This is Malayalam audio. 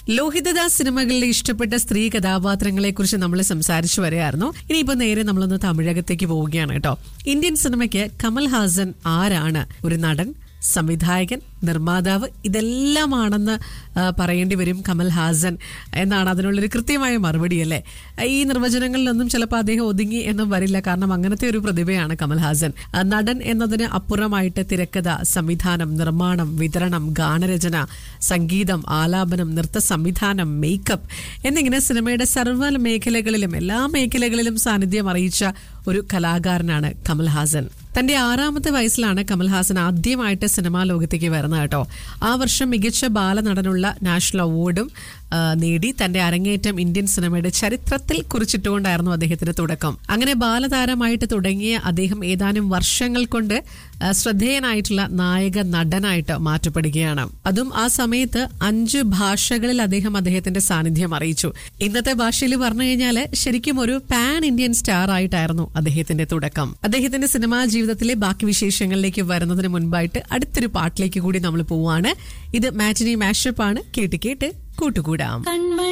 ലോഹിതദാസ് സിനിമകളിലെ ഇഷ്ടപ്പെട്ട സ്ത്രീ കഥാപാത്രങ്ങളെ കുറിച്ച് നമ്മൾ സംസാരിച്ചു വരികയായിരുന്നു ഇനിയിപ്പോ നേരെ നമ്മളൊന്ന് തമിഴകത്തേക്ക് പോവുകയാണ് കേട്ടോ ഇന്ത്യൻ സിനിമയ്ക്ക് കമൽ ഹാസൻ ആരാണ് ഒരു നടൻ സംവിധായകൻ നിർമ്മാതാവ് ഇതെല്ലാമാണെന്ന് ആ, പറയേണ്ടി വരും കമൽ ഹാസൻ എന്നാണ് അതിനുള്ളൊരു കൃത്യമായ മറുപടി അല്ലേ ഈ നിർവചനങ്ങളിലൊന്നും ചിലപ്പോൾ അദ്ദേഹം ഒതുങ്ങി എന്നും വരില്ല കാരണം അങ്ങനത്തെ ഒരു പ്രതിഭയാണ് കമൽ ഹാസൻ ആ, നടൻ എന്നതിന് അപ്പുറമായിട്ട് തിരക്കഥ സംവിധാനം നിർമ്മാണം വിതരണം ഗാനരചന സംഗീതം ആലാപനം നൃത്ത സംവിധാനം മേക്കപ്പ് എന്നിങ്ങനെ സിനിമയുടെ സർവ്വ മേഖലകളിലും എല്ലാ മേഖലകളിലും സാന്നിധ്യം അറിയിച്ച ഒരു കലാകാരനാണ് കമൽ ഹാസൻ തന്റെ ആറാമത്തെ വയസ്സിലാണ് കമൽഹാസൻ ആദ്യമായിട്ട് സിനിമാ ലോകത്തേക്ക് വരുന്നത് കേട്ടോ ആ വർഷം മികച്ച ബാലനടനുള്ള നാഷണൽ അവാർഡും ആ, നേടി തന്റെ അരങ്ങേറ്റം ഇന്ത്യൻ സിനിമയുടെ ചരിത്രത്തിൽ കുറിച്ചിട്ടുകൊണ്ടായിരുന്നു അദ്ദേഹത്തിന്റെ തുടക്കം അങ്ങനെ ബാലതാരമായിട്ട് തുടങ്ങിയ അദ്ദേഹം ഏതാനും വർഷങ്ങൾ കൊണ്ട് ആ, ശ്രദ്ധേയനായിട്ടുള്ള നായക നടനായിട്ട് മാറ്റപ്പെടുകയാണ് അതും ആ സമയത്ത് അഞ്ച് ഭാഷകളിൽ അദ്ദേഹം അദ്ദേഹത്തിന്റെ സാന്നിധ്യം അറിയിച്ചു ഇന്നത്തെ ഭാഷയിൽ പറഞ്ഞു കഴിഞ്ഞാൽ ശരിക്കും ഒരു പാൻ ഇന്ത്യൻ സ്റ്റാർ ആയിട്ടായിരുന്നു അദ്ദേഹത്തിന്റെ തുടക്കം അദ്ദേഹത്തിന്റെ സിനിമാ ജീവിതത്തിലെ ബാക്കി വിശേഷങ്ങളിലേക്ക് വരുന്നതിന് മുൻപായിട്ട് അടുത്തൊരു പാട്ടിലേക്ക് കൂടി നമ്മൾ പോവാണ് ഇത് മാറ്റിനി മാഷപ്പ് ആണ് കേട്ട് കേട്ട് കൂട്ടുകൂടാം കൺമ